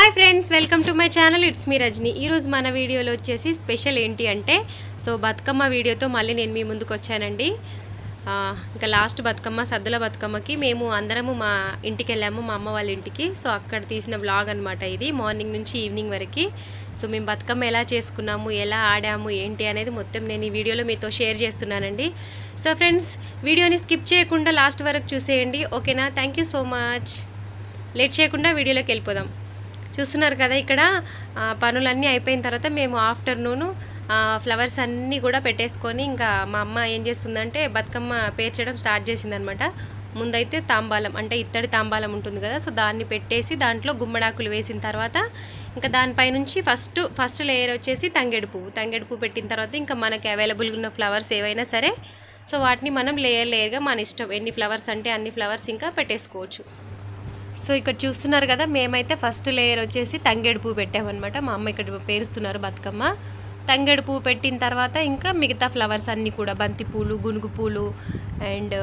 hi friends welcome to my channel it's me Rajani ఈరోజు మన వీడియోలో వచ్చేసి స్పెషల్ ఏంటి అంటే సో బతుకమ్మ వీడియోతో మళ్ళీ నేను మీ ముందుకు వచ్చానండి ఆ, ఇంకా లాస్ట్ బతుకమ్మ సద్దుల బతుకమ్మకి మేము అందరము మా ఇంటికి వెళ్ళాము మా అమ్మ వాళ్ళ ఇంటికి సో అక్కడ తీసిన వ్లాగ్ అనమాట ఇది మార్నింగ్ నుంచి ఈవినింగ్ వరకు సో మేము బతుకమ్మ ఎలా చేసుకున్నాము ఎలా ఆడాము ఏంటి అనేది మొత్తం నేను ఈ వీడియోలో మీతో షేర్ చేస్తున్నానండి సో ఫ్రెండ్స్ వీడియోని స్కిప్ చేయకుండా లాస్ట్ వరకు చూసేయండి ఓకేనా thank you so much late చేయకుండా వీడియోలోకి వెళ్ళిపోదాం చూస్తున్నారు కదా ఇక్కడ ఆ, పనులన్నీ అయిపోయిన తర్వాత మేము ఆఫ్టర్నూన్ ఫ్లవర్స్ అన్నీ కూడా పెట్టేసుకొని ఇంకా మా అమ్మ ఏం చేస్తుందంటే బతుకమ్మ పేర్చడం స్టార్ట్ చేసిందనమాట ముందైతే తాంబాలం అంటే ఇత్తడి తాంబాలం ఉంటుంది కదా సో దాన్ని పెట్టేసి దాంట్లో గుమ్మడాకులు వేసిన తర్వాత ఇంకా దానిపై నుంచి ఫస్ట్ ఫస్ట్ లేయర్ వచ్చేసి తంగెడు పువ్వు తంగెడు పువ్వు పెట్టిన తర్వాత ఇంకా మనకి అవైలబుల్గా ఉన్న ఫ్లవర్స్ ఏవైనా సరే సో వాటిని మనం లేయర్ లేయర్గా మన ఇష్టం ఎన్ని ఫ్లవర్స్ అంటే అన్ని ఫ్లవర్స్ ఇంకా పెట్టేసుకోవచ్చు సో ఇక్కడ చూస్తున్నారు కదా మేమైతే ఫస్ట్ లేయర్ వచ్చేసి తంగేడు పువ్వు పెట్టామన్నమాట మా అమ్మ ఇక్కడ పేరుస్తున్నారు బతుకమ్మ తంగేడు పువ్వు పెట్టిన తర్వాత ఇంకా మిగతా ఫ్లవర్స్ అన్నీ కూడా బంతి పూలు గునుగు పూలు అండ్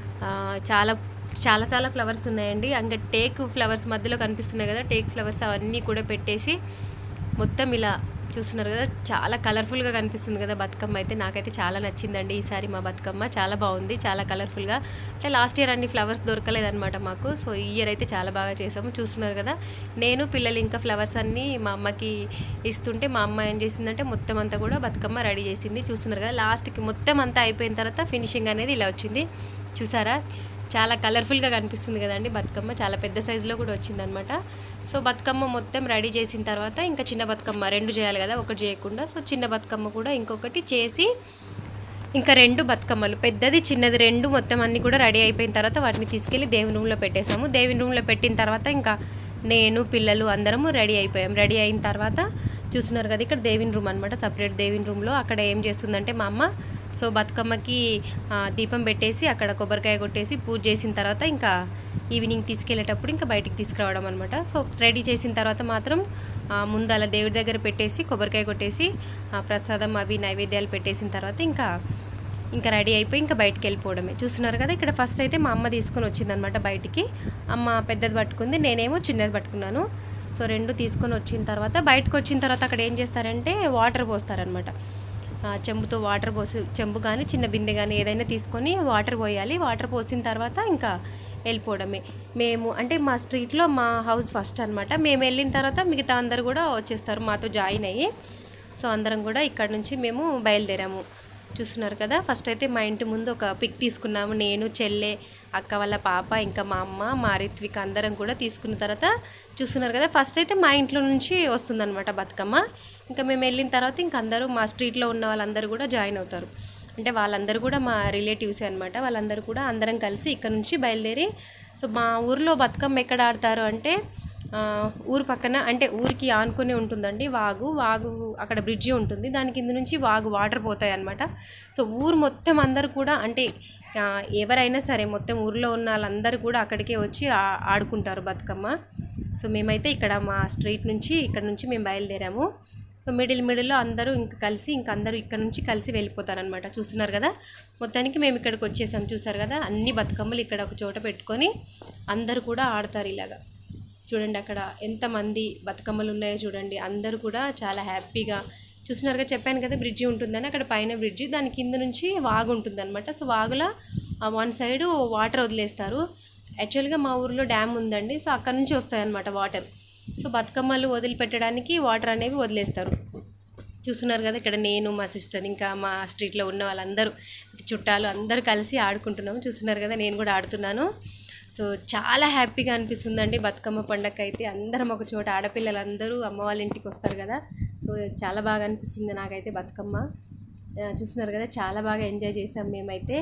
చాలా చాలా చాలా ఫ్లవర్స్ ఉన్నాయండి ఇంకా టేక్ ఫ్లవర్స్ మధ్యలో కనిపిస్తున్నాయి కదా టేక్ ఫ్లవర్స్ అవన్నీ కూడా పెట్టేసి మొత్తం ఇలా చూస్తున్నారు కదా చాలా కలర్ఫుల్గా కనిపిస్తుంది కదా బతుకమ్మ అయితే నాకైతే చాలా నచ్చిందండి ఈసారి మా బతుకమ్మ చాలా బాగుంది చాలా కలర్ఫుల్గా అంటే లాస్ట్ ఇయర్ అన్ని ఫ్లవర్స్ దొరకలేదన్నమాట మాకు సో ఈ ఇయర్ అయితే చాలా బాగా చేసాము చూస్తున్నారు కదా నేను పిల్లలు ఇంకా ఫ్లవర్స్ అన్నీ మా అమ్మకి ఇస్తుంటే మా అమ్మ ఏం చేసిందంటే మొత్తం అంతా కూడా బతుకమ్మ రెడీ చేసింది చూస్తున్నారు కదా లాస్ట్కి మొత్తం అంతా అయిపోయిన తర్వాత ఫినిషింగ్ అనేది ఇలా వచ్చింది చూసారా చాలా కలర్ఫుల్గా కనిపిస్తుంది కదండి బతుకమ్మ చాలా పెద్ద సైజులో కూడా వచ్చిందనమాట సో బతుకమ్మ మొత్తం రెడీ చేసిన తర్వాత ఇంకా చిన్న బతుకమ్మ రెండు చేయాలి కదా ఒకటి చేయకుండా సో చిన్న బతుకమ్మ కూడా ఇంకొకటి చేసి ఇంకా రెండు బతుకమ్మలు పెద్దది చిన్నది రెండు మొత్తం అన్నీ కూడా రెడీ అయిపోయిన తర్వాత వాటిని తీసుకెళ్ళి దేవుని రూమ్లో పెట్టేశాము దేవుని రూమ్లో పెట్టిన తర్వాత ఇంకా నేను పిల్లలు అందరము రెడీ అయిపోయాం రెడీ అయిన తర్వాత చూస్తున్నారు కదా ఇక్కడ దేవిన్ రూమ్ అనమాట సపరేట్ దేవిన్ రూమ్లో అక్కడ ఏం చేస్తుందంటే మా అమ్మ సో బతుకమ్మకి ఆ, దీపం పెట్టేసి అక్కడ కొబ్బరికాయ కొట్టేసి పూజ చేసిన తర్వాత ఇంకా ఈవినింగ్ తీసుకెళ్ళేటప్పుడు ఇంకా బయటికి తీసుకురావడం అనమాట సో రెడీ చేసిన తర్వాత మాత్రం ఆ, ముందు అలా దేవుడి దగ్గర పెట్టేసి కొబ్బరికాయ కొట్టేసి ఆ, ప్రసాదం అవి నైవేద్యాలు పెట్టేసిన తర్వాత ఇంకా ఇంకా రెడీ అయిపోయి ఇంకా బయటికి వెళ్ళిపోవడమే చూస్తున్నారు కదా ఇక్కడ ఫస్ట్ అయితే మా అమ్మ తీసుకొని వచ్చిందనమాట బయటికి అమ్మ పెద్దది పట్టుకుంది నేనేమో చిన్నది పట్టుకున్నాను సో రెండు తీసుకొని వచ్చిన తర్వాత బయటకు వచ్చిన తర్వాత అక్కడ ఏం చేస్తారంటే వాటర్ పోస్తారనమాట ఆ, చెంబుతో వాటర్ పోసి చెంబు కానీ చిన్న బిందె కానీ ఏదైనా తీసుకొని వాటర్ పోయాలి వాటర్ పోసిన తర్వాత ఇంకా వెళ్ళిపోవడమే మేము అంటే మా స్ట్రీట్లో మా హౌస్ ఫస్ట్ అనమాట మేము వెళ్ళిన తర్వాత మిగతా అందరు కూడా వచ్చేస్తారు మాతో జాయిన్ అయ్యి సో అందరం కూడా ఇక్కడ నుంచి మేము బయలుదేరాము చూస్తున్నారు కదా ఫస్ట్ అయితే మా ఇంటి ముందు ఒక పిక్ తీసుకున్నాము నేను చెల్లె అక్క వాళ్ళ పాప ఇంకా మా అమ్మ మా రిత్విక్ అందరం కూడా తీసుకున్న తర్వాత చూస్తున్నారు కదా ఫస్ట్ అయితే మా ఇంట్లో నుంచి వస్తుందన్నమాట బతుకమ్మ ఇంకా మేము వెళ్ళిన తర్వాత ఇంక అందరూ మా స్ట్రీట్లో ఉన్న వాళ్ళందరూ కూడా జాయిన్ అవుతారు అంటే వాళ్ళందరూ కూడా మా రిలేటివ్సే అనమాట వాళ్ళందరూ కూడా అందరం కలిసి ఇక్కడ నుంచి బయలుదేరి సో మా ఊర్లో బతుకమ్మ ఎక్కడ ఆడతారు అంటే ఆ, ఊరు పక్కన అంటే ఊరికి ఆనుకుని ఉంటుందండి వాగు వాగు అక్కడ బ్రిడ్జి ఉంటుంది దాని కింద నుంచి వాగు వాటర్ పోతాయి అనమాట సో ఊరు మొత్తం అందరు కూడా అంటే ఆ, ఎవరైనా సరే మొత్తం ఊర్లో ఉన్న వాళ్ళందరూ కూడా అక్కడికే వచ్చి ఆ- ఆడుకుంటారు బతుకమ్మ సో మేమైతే ఇక్కడ మా స్ట్రీట్ నుంచి ఇక్కడ నుంచి మేము బయలుదేరాము సో మిడిల్ మిడిల్లో అందరూ ఇంకా కలిసి ఇంకా అందరూ ఇక్కడ నుంచి కలిసి వెళ్ళిపోతారనమాట చూస్తున్నారు కదా మొత్తానికి మేము ఇక్కడికి వచ్చేసాం చూసారు కదా అన్ని బతుకమ్మలు ఇక్కడ ఒక చోట పెట్టుకొని అందరూ కూడా ఆడతారు ఇలాగా చూడండి అక్కడ ఎంతమంది బతుకమ్మలు ఉన్నాయో చూడండి అందరూ కూడా చాలా హ్యాపీగా చూస్తున్నారుగా చెప్పాను కదా బ్రిడ్జి ఉంటుందని అక్కడ పైన బ్రిడ్జి దాని కింద నుంచి వాగు ఉంటుందన్నమాట సో వాగులో వన్ సైడ్ వాటర్ వదిలేస్తారు యాక్చువల్గా మా ఊర్లో డ్యామ్ ఉందండి సో అక్కడ నుంచి వస్తాయన్నమాట వాటర్ సో బతుకమ్మలు వదిలిపెట్టడానికి వాటర్ అనేవి వదిలేస్తారు చూస్తున్నారు కదా ఇక్కడ నేను మా సిస్టర్ ఇంకా మా స్ట్రీట్లో ఉన్న వాళ్ళందరూ చుట్టాలు అందరూ కలిసి ఆడుకుంటున్నాము చూస్తున్నారు కదా నేను కూడా ఆడుతున్నాను సో చాలా హ్యాపీగా అనిపిస్తుందండి బతుకమ్మ పండగ అయితే అందరం ఒక చోట ఆడపిల్లలందరూ అమ్మ వాళ్ళ ఇంటికి వస్తారు కదా సో చాలా బాగా అనిపిస్తుంది నాకైతే బతుకమ్మ ఆ, చూస్తున్నారు కదా చాలా బాగా ఎంజాయ్ చేసాం మేమైతే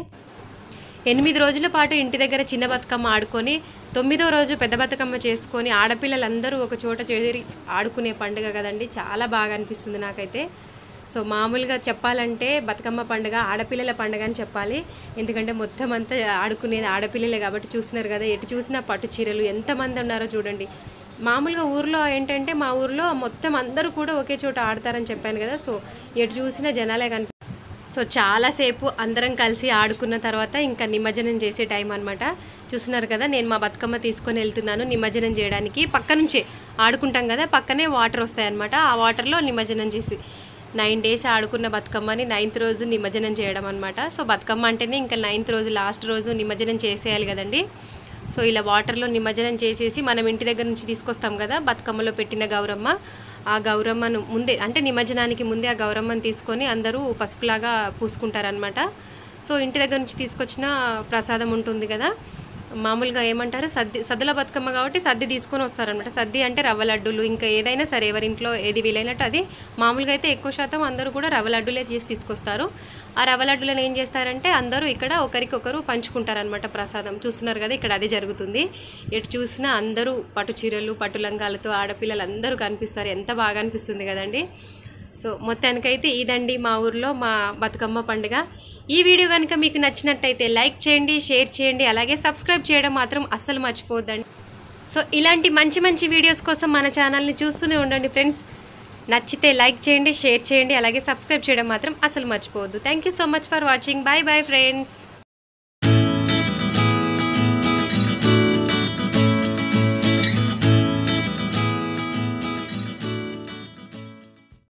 ఎనిమిది రోజుల పాటు ఇంటి దగ్గర చిన్న బతుకమ్మ ఆడుకొని తొమ్మిదో రోజు పెద్ద బతుకమ్మ చేసుకొని ఆడపిల్లలందరూ ఒక చోట చేరి ఆడుకునే పండుగ కదండి చాలా బాగా అనిపిస్తుంది నాకైతే సో మామూలుగా చెప్పాలంటే బతుకమ్మ పండుగ ఆడపిల్లల పండుగ అని చెప్పాలి ఎందుకంటే మొత్తం అంతా ఆడుకునేది ఆడపిల్లలే కాబట్టి చూస్తున్నారు కదా ఎటు చూసినా పట్టు చీరలు ఎంతమంది ఉన్నారో చూడండి మామూలుగా ఊర్లో ఏంటంటే మా ఊర్లో మొత్తం అందరూ కూడా ఒకే చోట ఆడతారని చెప్పాను కదా సో ఎటు చూసినా జనాలే కనిపి సో చాలాసేపు అందరం కలిసి ఆడుకున్న తర్వాత ఇంకా నిమజ్జనం చేసే టైం అనమాట చూస్తున్నారు కదా నేను మా బతుకమ్మ తీసుకొని వెళ్తున్నాను నిమజ్జనం చేయడానికి పక్క నుంచే ఆడుకుంటాం కదా పక్కనే వాటర్ వస్తాయన్నమాట ఆ వాటర్లో నిమజ్జనం చేసి నైన్ డేస్ ఆడుకున్న బతుకమ్మని నైన్త్ రోజు నిమజ్జనం చేయడం అనమాట సో బతుకమ్మ అంటేనే ఇంకా నైన్త్ రోజు లాస్ట్ రోజు నిమజ్జనం చేసేయాలి కదండి సో ఇలా వాటర్లో నిమజ్జనం చేసేసి మనం ఇంటి దగ్గర నుంచి తీసుకొస్తాం కదా బతుకమ్మలో పెట్టిన గౌరమ్మ ఆ గౌరమ్మను ముందే అంటే నిమజ్జనానికి ముందే ఆ గౌరమ్మను తీసుకొని అందరూ పసుపులాగా పూసుకుంటారనమాట సో ఇంటి దగ్గర నుంచి తీసుకొచ్చిన ప్రసాదం ఉంటుంది కదా మామూలుగా ఏమంటారు సద్ది సద్దుల బతుకమ్మ కాబట్టి సద్ది తీసుకొని వస్తారనమాట సద్ది అంటే రవ్వ లడ్డూలు ఇంకా ఏదైనా సరే ఎవరింట్లో ఏది వీలైనట్టు అది మామూలుగా అయితే ఎక్కువ శాతం అందరూ కూడా రవ్వ లడ్డూలే చేసి తీసుకొస్తారు ఆ రవ్వ లడ్డూలను ఏం చేస్తారంటే అందరూ ఇక్కడ ఒకరికొకరు పంచుకుంటారనమాట ప్రసాదం చూస్తున్నారు కదా ఇక్కడ అదే జరుగుతుంది ఎటు చూసినా అందరూ పట్టు చీరలు పట్టు లంగాలతో ఆడపిల్లలు అందరూ కనిపిస్తారు ఎంత బాగా అనిపిస్తుంది కదండి సో మొత్తానికైతే ఇదండి మా ఊర్లో మా బతుకమ్మ పండుగ ఈ వీడియో కనుక మీకు నచ్చినట్టయితే లైక్ చేయండి షేర్ చేయండి అలాగే సబ్స్క్రైబ్ చేయడం మాత్రం అస్సలు మర్చిపోవద్దండి సో ఇలాంటి మంచి మంచి వీడియోస్ కోసం మన ఛానల్ని చూస్తూనే ఉండండి ఫ్రెండ్స్ నచ్చితే లైక్ చేయండి షేర్ చేయండి అలాగే సబ్స్క్రైబ్ చేయడం మాత్రం అసలు మర్చిపోవద్దు thank you so much for watching bye bye friends